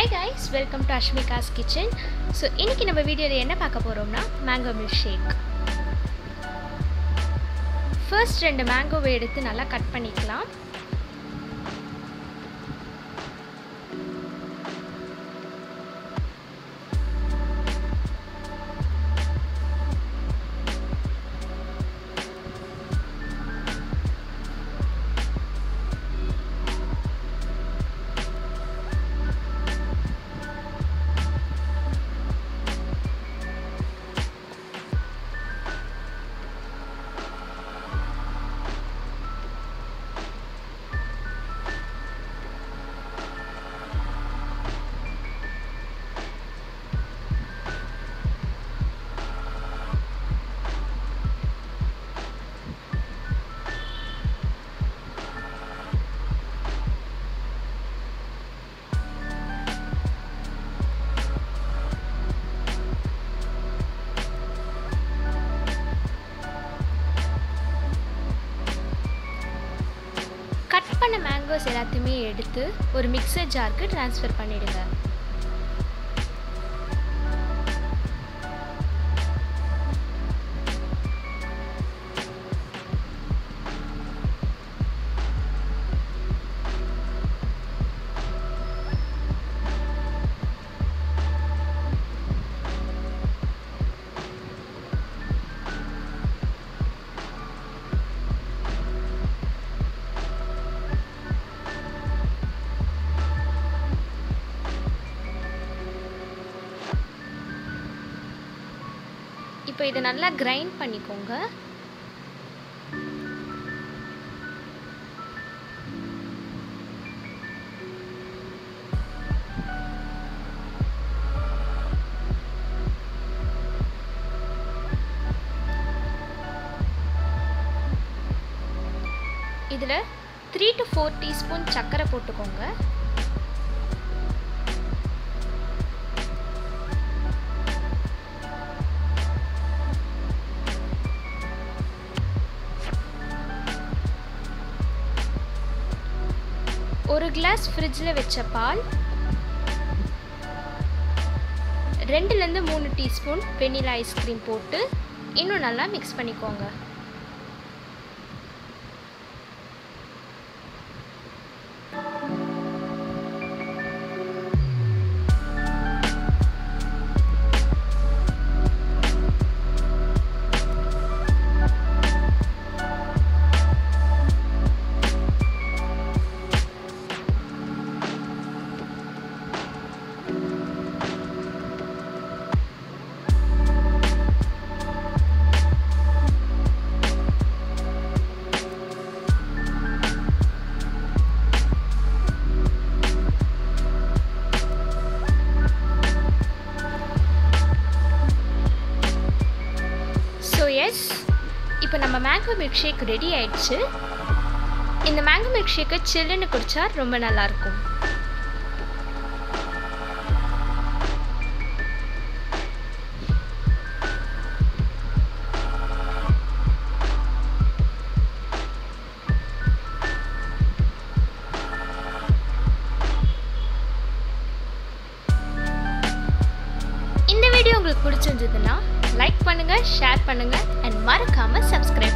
hi guys welcome to Ashmika's kitchen so இன்றைக்கி நம்ம வீடியோவில் என்ன பார்க்க போகிறோம்னா மேங்கோ மில்க் ஷேக் ஃபர்ஸ்ட் ரெண்டு மேங்கோவை எடுத்து நல்லா கட் பண்ணிக்கலாம் கட் பண்ண மேங்கோஸ் எல்லாத்தையுமே எடுத்து ஒரு மிக்சர் ஜாருக்கு ட்ரான்ஸ்ஃபர் பண்ணிடுங்க இப்போ இதை நல்லா கிரைண்ட் பண்ணிக்கோங்க இதில் த்ரீ டு ஃபோர் டீஸ்பூன் சர்க்கரை போட்டுக்கோங்க ஒரு கிளாஸ் ஃப்ரிட்ஜில் வச்ச பால் ரெண்டுலேருந்து மூணு டீஸ்பூன் வெனிலா ஐஸ்கிரீம் போட்டு இன்னும் நல்லா மிக்ஸ் பண்ணிக்கோங்க ஸோ எஸ் இப்போ நம்ம மேங்கோ மில்க் ஷேக் ரெடி ஆயிடுச்சு இந்த மேங்கோ மில்க் ஷேக்கை சில்லுன்னு குடித்தா ரொம்ப நல்லாயிருக்கும் இந்த வீடியோ உங்களுக்கு பிடிச்சிருந்ததுன்னா லைக் பண்ணுங்கள் ஷேர் பண்ணுங்கள் அண்ட் மறக்காமல் சப்ஸ்கிரைப்